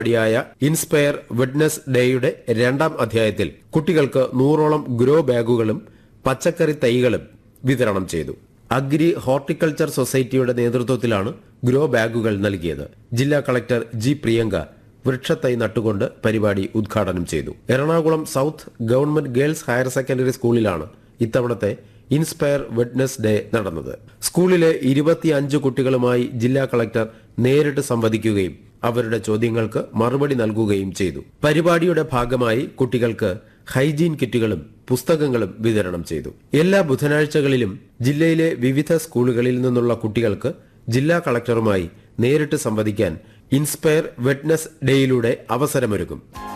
പരിപാടിയായ inspire witness ഡേയുടെ രണ്ടാം അധ്യായത്തിൽ കുട്ടികൾക്ക് നൂറോളം ഗ്രോ ബാഗുകളും പച്ചക്കറി തൈകളും വിതരണം ചെയ്തു അഗ്രി ഹോർട്ടിക്കൾച്ചർ സൊസൈറ്റിയുടെ നേതൃത്വത്തിലാണ് ഗ്രോ ബാഗുകൾ നൽകിയത് ജില്ലാ കളക്ടർ ജി പ്രിയങ്ക വൃക്ഷത്തൈ നട്ടുകൊണ്ട് പരിപാടി ഉദ്ഘാടനം ചെയ്തു Ernakulam south government girls higher secondary സ്കൂളിലാണ് ഇത്തവണത്തെ ഇൻസ്പയർ വിറ്റ്നസ് ഡേ നടന്നത് സ്കൂളിലെ ഇരുപത്തിയഞ്ച് കുട്ടികളുമായി ജില്ലാ കളക്ടർ നേരിട്ട് സംവദിക്കുകയും അവരുടെ ചോദ്യങ്ങൾക്ക് മറുപടി നൽകുകയും ചെയ്തു പരിപാടിയുടെ ഭാഗമായി കുട്ടികൾക്ക് ഹൈജീൻ കിറ്റുകളും പുസ്തകങ്ങളും വിതരണം ചെയ്തു എല്ലാ ബുധനാഴ്ചകളിലും ജില്ലയിലെ വിവിധ സ്കൂളുകളിൽ നിന്നുള്ള കുട്ടികൾക്ക് ജില്ലാ കളക്ടറുമായി നേരിട്ട് സംവദിക്കാൻ ഇൻസ്പയർ വെറ്റ്നസ് ഡേയിലൂടെ അവസരമൊരുക്കും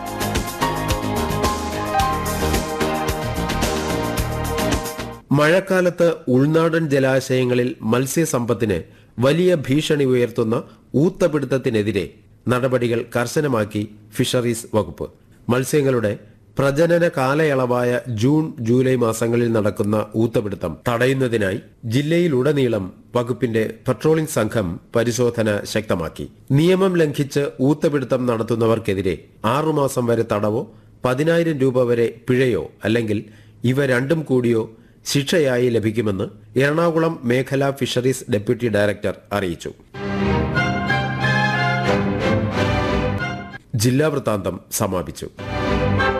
മഴക്കാലത്ത് ഉൾനാടൻ ജലാശയങ്ങളിൽ മത്സ്യസമ്പത്തിന് വലിയ ഭീഷണി ഉയർത്തുന്ന ഊത്തപിടുത്തത്തിനെതിരെ നടപടികൾ കർശനമാക്കി ഫിഷറീസ് വകുപ്പ് മത്സ്യങ്ങളുടെ പ്രജനന കാലയളവായ ജൂൺ ജൂലൈ മാസങ്ങളിൽ നടക്കുന്ന ഊത്തപിടുത്തം തടയുന്നതിനായി ജില്ലയിലുടനീളം വകുപ്പിന്റെ പട്രോളിംഗ് സംഘം പരിശോധന ശക്തമാക്കി നിയമം ലംഘിച്ച് ഊത്തപിടുത്തം നടത്തുന്നവർക്കെതിരെ ആറുമാസം വരെ തടവോ പതിനായിരം രൂപ വരെ പിഴയോ അല്ലെങ്കിൽ ഇവ രണ്ടും കൂടിയോ ശിക്ഷയായി ലഭിക്കുമെന്ന് എറണാകുളം മേഖലാ ഫിഷറീസ് ഡെപ്യൂട്ടി ഡയറക്ടർ അറിയിച്ചു ജില്ലാ വൃത്താന്തം സമാപിച്ചു